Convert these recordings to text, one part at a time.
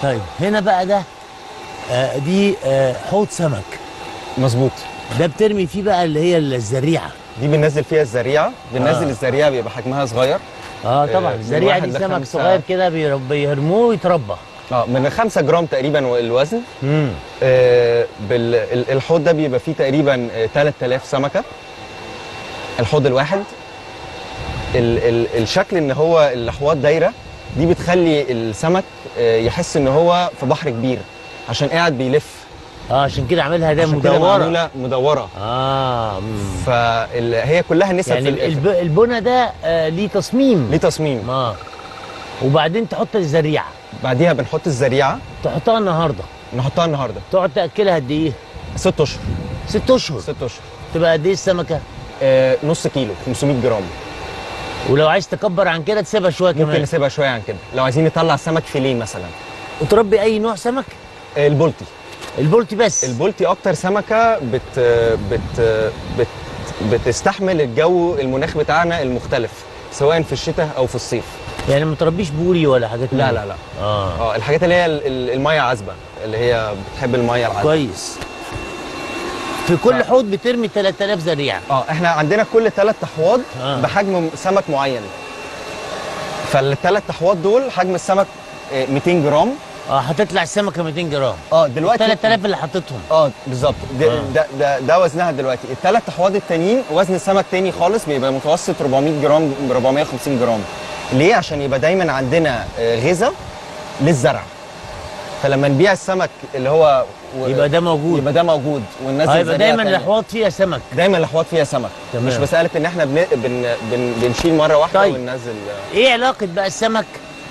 طيب هنا بقى ده آه دي آه حوض سمك مظبوط ده بترمي فيه بقى اللي هي الزريعه دي بننزل فيها الزريعه بننزل آه. الزريعه بيبقى حجمها صغير اه طبعا آه، الزريعه من دي واحد سمك لخمسة. صغير كده بيرب- بيرموه ويتربى اه من 5 جرام تقريبا الوزن امم آه، بال- ال- الحوض ده بيبقى فيه تقريبا آه، 3000 سمكه الحوض الواحد ال ال الشكل ان هو الاحواض دايره دي بتخلي السمك آه، يحس ان هو في بحر كبير عشان قاعد بيلف اه عشان كده عاملها ده عشان كده مدوره معموله مدوره اه مم. فهي كلها نسب يعني في الآخر. الب... البنى ده آه ليه تصميم ليه تصميم اه وبعدين تحط الزريعه بعديها بنحط الزريعه تحطها النهارده نحطها النهارده تقعد تاكلها قد ايه؟ ست اشهر ست اشهر ست اشهر تبقى قد ايه السمكه؟ آه، نص كيلو 500 جرام ولو عايز تكبر عن كده تسيبها شويه ممكن كمان نسيبها شويه عن كده لو عايزين نطلع سمك فيليه مثلا وتربي اي نوع سمك؟ آه، البلطي البولتي بس البلطي اكتر سمكه بت بت بت بتستحمل الجو المناخ بتاعنا المختلف سواء في الشتاء او في الصيف يعني ما تربيش بوري ولا حاجات من لا دي؟ لا لا اه اه الحاجات اللي هي ال- ال- الميه عذبه اللي هي بتحب الميه العذبه كويس في كل ف- حوض بترمي 3000 زريعه اه احنا عندنا كل ثلاث احواض آه. بحجم سمك معين فالثلاث احواض دول حجم السمك آه، 200 جرام اه هتطلع السمكه 200 جرام اه دلوقتي 3000 اللي حطيتهم اه بالظبط آه. ده, ده, ده, ده وزنها دلوقتي الثلاث احواض التانيين وزن السمك تاني خالص بيبقى متوسط 400 جرام 450 جرام ليه عشان يبقى دايما عندنا آه، غذاء للزرع فلما نبيع السمك اللي هو و- يبقى ده موجود يبقى ده موجود وننزل اه يبقى زريعة دايما تانية. الاحواض فيها سمك دايما الاحواض فيها سمك تمام. مش مساله ان احنا بن... بن... بن... بنشيل مره واحده طيب. وننزل ايه علاقه بقى السمك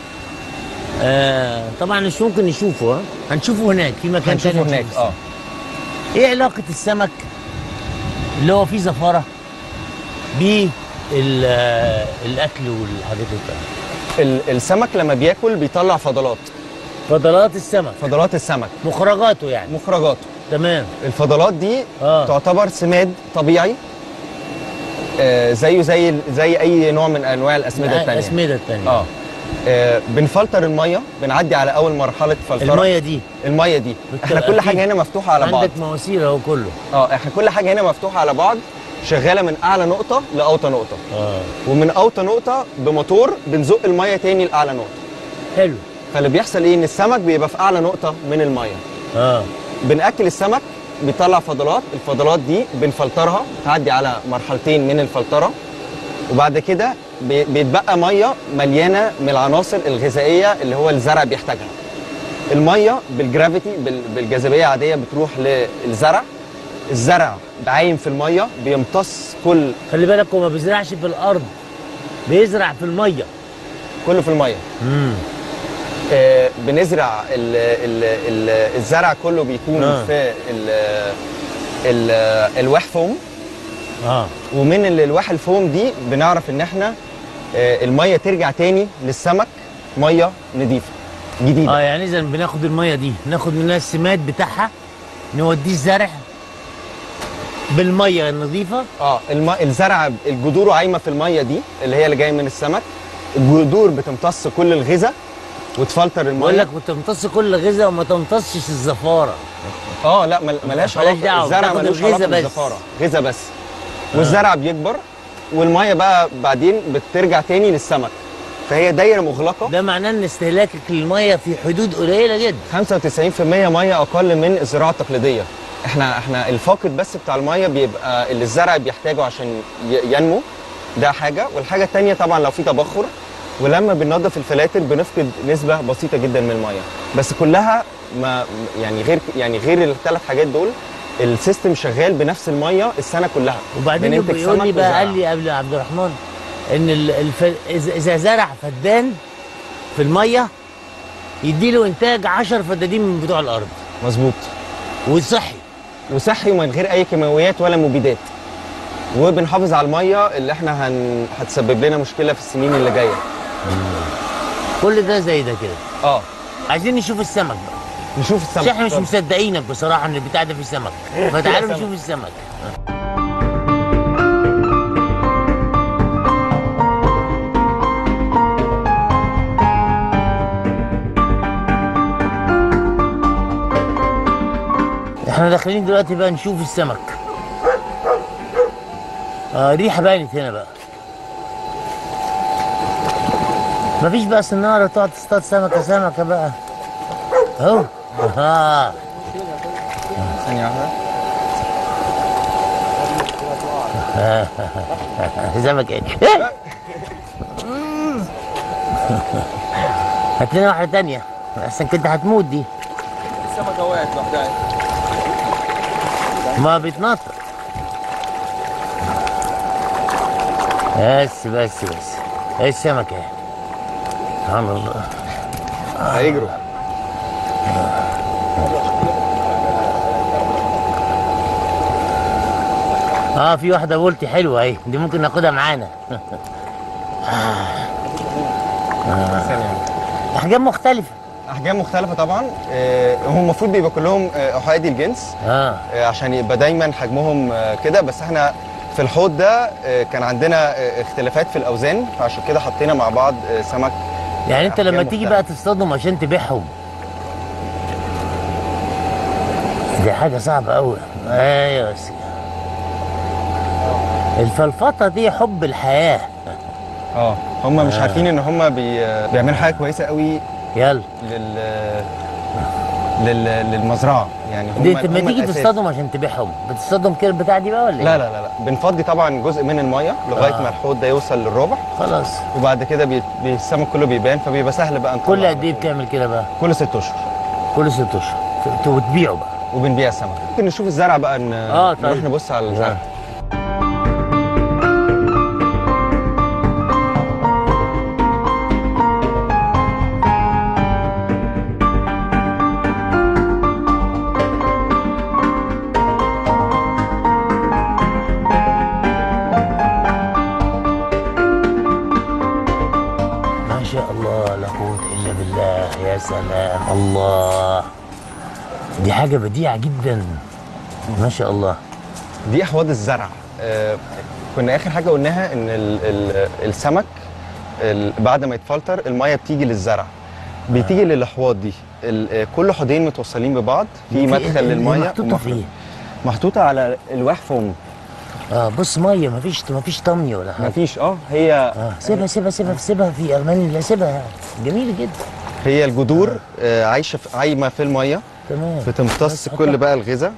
آه طبعا مش ممكن نشوفه ها هنشوفه هناك في مكان هنشوفه تاني هناك نشوف اه ايه علاقه السمك اللي هو فيه زفاره بالاكل والحاجات التانية ال... السمك لما بياكل بيطلع فضلات فضلات السمك فضلات السمك مخرجاته يعني مخرجاته تمام الفضلات دي اه تعتبر سماد طبيعي آه زيه زي زي اي نوع من انواع الاسمده الثانيه الاسمده الثانيه اه آه، بنفلتر الميه بنعدي على اول مرحله فلتره الميه دي الميه دي احنا بالتأكيد. كل حاجه هنا مفتوحه على بعض عندك مواسير اهو كله اه احنا كل حاجه هنا مفتوحه على بعض شغاله من اعلى نقطه لاوطى نقطه اه ومن اوطى نقطه بموتور بنزق الميه تاني لاعلى نقطه حلو فاللي بيحصل ايه ان السمك بيبقى في اعلى نقطه من الميه اه بناكل السمك بيطلع فضلات الفضلات دي بنفلترها تعدي على مرحلتين من الفلتره وبعد كده بي- بيتبقى ميه مليانه من العناصر الغذائيه اللي هو الزرع بيحتاجها الميه بالجرافيتي بال- بالجاذبيه العاديه بتروح للزرع الزرع بعايم في الميه بيمتص كل خلي بالك هو ما بيزرعش في الارض بيزرع في الميه كله في الميه امم آه، بنزرع ال ال ال الزرع كله بيكون آه. في ال ال الواح فوم اه ومن ال- الواح الفوم دي بنعرف ان احنا آه، الميه ترجع تاني للسمك ميه نظيفه جديده اه يعني اذا بناخد الميه دي ناخد منها السماد بتاعها نوديه الزرع بالميه النظيفه اه الم... الزرع الجذور عايمه في الميه دي اللي هي اللي جايه من السمك الجذور بتمتص كل الغذاء وتفلتر الميه بقول لك وتمتص كل غذاء وما تمتصش الزفاره اه لا مل- ملهاش ملهاش علاقه دعوة، الزرع بتاخد ملوش الغذاء علاقه بس. بالزفاره غذاء بس والزرع بيكبر والميه بقى بعدين بترجع تاني للسمك فهي دايره مغلقه ده معناه ان استهلاكك للميه في حدود قليله جدا 95% ميه اقل من الزراعه التقليديه احنا احنا الفاقد بس بتاع الميه بيبقى اللي الزرع بيحتاجه عشان ي- ينمو ده حاجه والحاجه الثانيه طبعا لو في تبخر ولما بننظف الفلاتر بنفقد نسبه بسيطه جدا من الميه بس كلها ما يعني غير يعني غير الثلاث حاجات دول السيستم شغال بنفس الميه السنه كلها وبعدين بننتج يقول لي سمك بقى وزرع. قال لي قبل عبد الرحمن ان ال- الف... إذا- اذا زرع فدان في الميه يديله انتاج 10 فدادين من بتوع الارض مظبوط وصحي وصحي ومن غير اي كيماويات ولا مبيدات وبنحافظ على الميه اللي احنا هن... هتسبب لنا مشكله في السنين اللي جايه كل ده زي ده كده اه عايزين نشوف السمك بقى نشوف مش السمك احنا مش طب. مصدقينك بصراحه ان البتاع ده فيه سمك فتعالوا سمك. نشوف السمك احنا داخلين دلوقتي بقى نشوف السمك اه ريحه بانت هنا بقى مفيش بقى سناره تقعد تصطاد سمكه سمكه بقى اهو اه ثانيه واحده سمك ايه هات لنا واحده تانية احسن كنت هتموت دي السمكه وقعت لوحدها ما بيتنطط بس بس بس ايه السمكة سبحان الله هيجروا اه في واحدة بولتي حلوة اهي دي ممكن ناخدها معانا ثانيه واحدة. احجام مختلفة احجام مختلفه طبعا آه، هم المفروض بيبقى كلهم آه، احادي الجنس اه آه، عشان يبقى دايما حجمهم آه، كده بس احنا في الحوض ده آه، كان عندنا آه، اختلافات في الاوزان فعشان كده حطينا مع بعض آه، سمك يعني انت لما أحجام تيجي مختلفة. بقى تصطادهم عشان تبيعهم دي حاجة صعبة أوي ايوه يا سيدي. الفلفطة دي حب الحياة اه هم مش عارفين ان هم بي... بيعملوا حاجه كويسه قوي يلا لل... لل... للمزرعه يعني هم دي لما هم تيجي الأساس. تصطادهم عشان تبيعهم بتصطادهم كده البتاع دي بقى ولا ايه؟ لا لا لا لا بنفضي طبعا جزء من الميه لغايه آه. ما الحوض ده يوصل للربع خلاص وبعد كده بي... بي- السمك كله بيبان فبيبقى سهل بقى نطلع كل على قد ايه طول. بتعمل كده بقى؟ كل ست اشهر كل ست اشهر ت- وتبيعه بقى وبنبيع السمك ممكن نشوف الزرع بقى ن... آه، طيب. نروح نبص على الزرع ما شاء الله لا قوة إلا بالله يا سلام الله دي حاجة بديعة جدا ما شاء الله دي احواض الزرع آه كنا اخر حاجه قلناها ان ال... ال... السمك ال... بعد ما يتفلتر الميه بتيجي للزرع بتيجي للاحواض دي ال... آه، كل حوضين متوصلين ببعض في في- مدخل دي للميه محطوطة ومخرج. في إيه؟ محطوطه على الواح فوم اه بص مية مفيش مفيش طمي ولا حاجة مفيش اه هي اه سيبها سيبها سيبها سيبها في امان الله سيبها جميلة جدا هي الجذور آه عايشه في... عايمه في الميه تمام بتمتص بس كل حطها. بقى الغذاء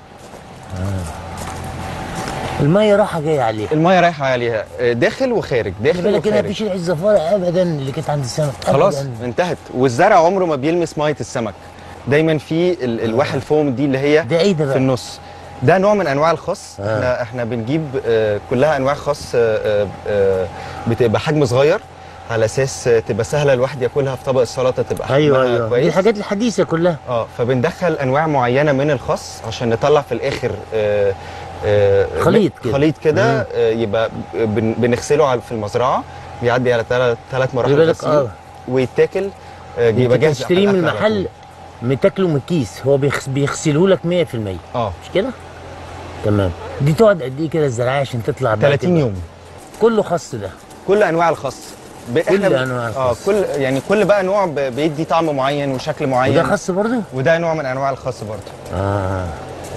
المية راحة جاية عليها الميه رايحه عليها آه، داخل وخارج خلي داخل بالك هنا وخارج مفيش ريحة زفارة ابدا اللي كانت عند السمك خلاص أبداً. انتهت والزرع عمره ما بيلمس ميه السمك دايما في ال... الواح الفوم دي اللي هي ده ايه ده في بقى؟ النص ده نوع من انواع الخس آه. احنا احنا بنجيب آه، كلها انواع خس آه، آه، بتبقى حجم صغير على اساس آه، تبقى سهله الواحد ياكلها في طبق السلطه تبقى حجمها ايوه ايوه دي كويس الحاجات الحديثة كلها اه فبندخل انواع معينه من الخس عشان نطلع في الاخر آه، آه، خليط كده. خليط كده مم. آه، يبقى بن- بنغسله على- في المزرعه بيعدي على ثلاث ثلاث خلي مراحل بالك غسيل اه ويتاكل آه، يبقى انت جاهز تشتريه من على الأكل على المحل متاكله من الكيس هو بيغس- بيغسله لك 100% طول. اه مش كده؟ تمام دي تقعد قد ايه كده الزراعه عشان تطلع بقى 30 كده؟ يوم كله خاص ده كل انواع الخس ب- كل إحنا ب- أنواع اه الخس. كل يعني كل بقى نوع ب- بيدي طعم معين وشكل معين وده خاص برضه؟ وده نوع من انواع الخس برضه اه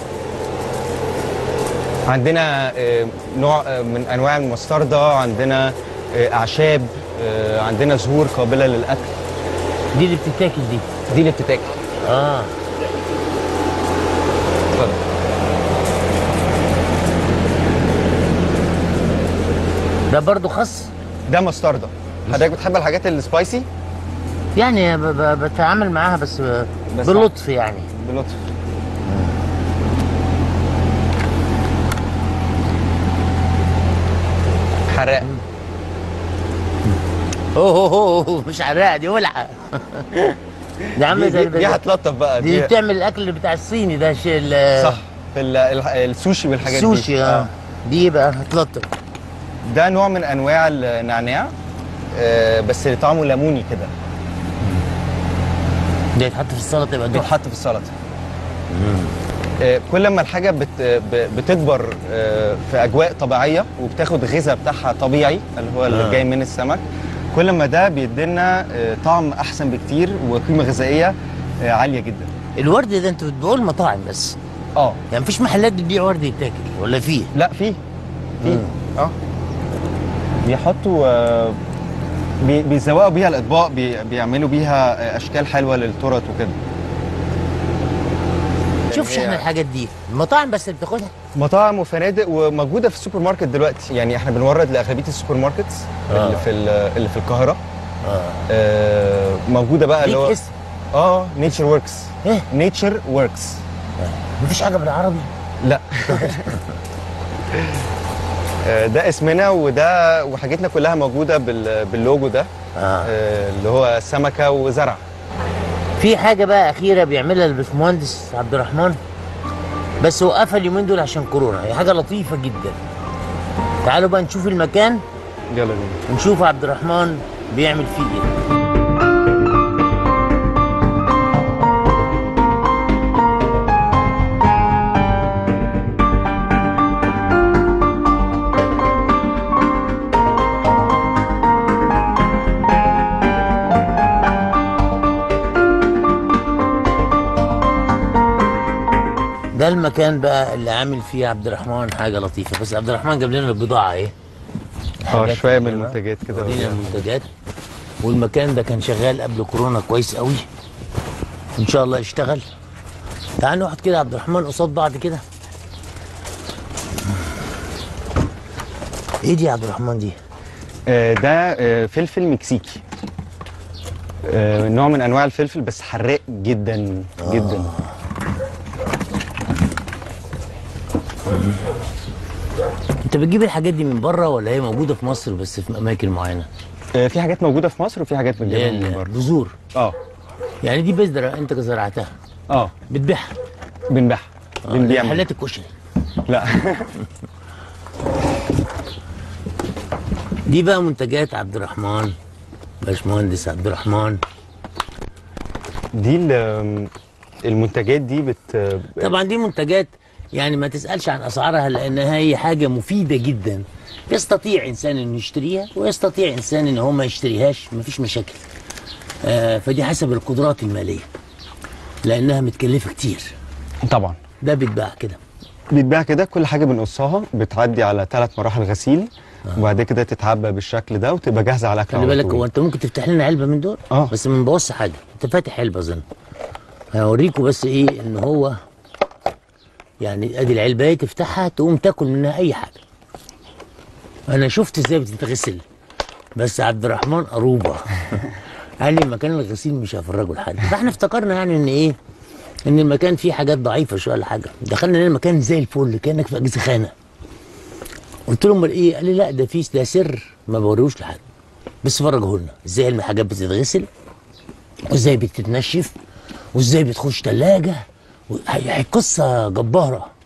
عندنا آه، نوع آه، من انواع المستردة عندنا آه، اعشاب آه، عندنا زهور قابله للاكل دي اللي بتتاكل دي دي اللي بتتاكل اه اتفضل ده برضه خاص ده مستردة حضرتك بتحب الحاجات السبايسي يعني ب- ب- بتعامل معاها بس, بس بلطف يعني بلطف حراق اوه اوه اوه مش حراقه دي ولعه دي عامله دي, زي دي, دي هتلطف بقى دي بتعمل الاكل اللي بتاع الصيني ده شيء ال- صح في ال- ال- السوشي والحاجات دي السوشي اه دي بقى هتلطف ده نوع من انواع النعناع آه، بس طعمه ليموني كده ده يتحط في السلطه يبقى تحفه بيتحط في السلطه آه، كل ما الحاجه بت ب- بتكبر آه، في اجواء طبيعيه وبتاخد غذاء بتاعها طبيعي اللي هو اللي آه. جاي من السمك كل ما ده بيدينا آه، طعم احسن بكتير وقيمه غذائيه آه، عاليه جدا الورد ده انتوا بتبيعوه المطاعم بس اه يعني مفيش محلات بتبيع ورد يتاكل ولا فيه لا في في اه بيحطوا آه، بي- بيزوقوا بيها الاطباق بي- بيعملوا بيها آه، اشكال حلوه للتورت وكده شوفش هي- احنا الحاجات دي المطاعم بس اللي بتاخدها مطاعم وفنادق وموجوده في السوبر ماركت دلوقتي يعني احنا بنورد لاغلبيه السوبر ماركتس آه. اللي في ال- اللي في القاهره اه آه، موجوده بقى اللي ليك هو اسم اه نيتشر وركس ايه نيتشر وركس مفيش حاجه بالعربي لا آه، ده اسمنا وده وحاجتنا كلها موجوده بال- باللوجو ده اه آه، اللي هو سمكه وزرع في حاجه بقى اخيره بيعملها الباشمهندس عبد الرحمن بس وقفها اليومين دول عشان كورونا هي حاجه لطيفه جدا تعالوا بقى نشوف المكان يلا بينا ونشوف عبد الرحمن بيعمل فيه ايه ده المكان بقى اللي عامل فيه عبد الرحمن حاجه لطيفه بس عبد الرحمن جاب لنا البضاعه ايه اه حاجات شويه من كده. المنتجات كده ورينا المنتجات والمكان ده كان شغال قبل كورونا كويس قوي ان شاء الله يشتغل تعال نقعد كده يا عبد الرحمن قصاد بعض كده ايه دي يا عبد الرحمن دي آه، ده آه، فلفل مكسيكي آه، نوع من انواع الفلفل بس حراق جدا جدا انت بتجيب الحاجات دي من بره ولا هي موجوده في مصر بس في اماكن معينه آه، في حاجات موجوده في مصر وفي حاجات اللي هي بنجيبها من بره البذور اه يعني دي بذره انت زرعتها اه بتبيعها بنبيعها آه، بنبيع منها. محلات الكشري لا دي بقى منتجات عبد الرحمن باشمهندس عبد الرحمن دي ال- المنتجات دي بت طبعا دي منتجات يعني ما تسالش عن اسعارها لانها هي حاجه مفيده جدا يستطيع انسان انه يشتريها ويستطيع انسان ان هو ما يشتريهاش مفيش مشاكل آه فدي حسب القدرات الماليه لانها متكلفه كتير طبعا ده بيتباع كده بيتباع كده كل حاجه بنقصها بتعدي على ثلاث مراحل غسيل وبعد كده تتعبى بالشكل ده وتبقى جاهزه على الاكل خلي على بالك طول. هو انت ممكن تفتح لنا علبه من دول آه. بس ما نبوظش حاجه انت فاتح علبه اظن هوريكم بس ايه ان هو يعني ادي العلبه اهي تفتحها تقوم تاكل منها اي حاجه انا شفت ازاي بتتغسل بس عبد الرحمن قروبه قال لي مكان الغسيل مش هفرجه لحد فاحنا افتكرنا يعني ان ايه ان المكان فيه حاجات ضعيفه شويه ولا حاجه دخلنا لقينا المكان زي الفل كانك في اجهزه خانه قلت له امال ايه قال لي لا ده في ده سر ما بوريهوش لحد بس فرجه لنا ازاي الحاجات بتتغسل وازاي بتتنشف وازاي بتخش ثلاجه هي هي قصه جباره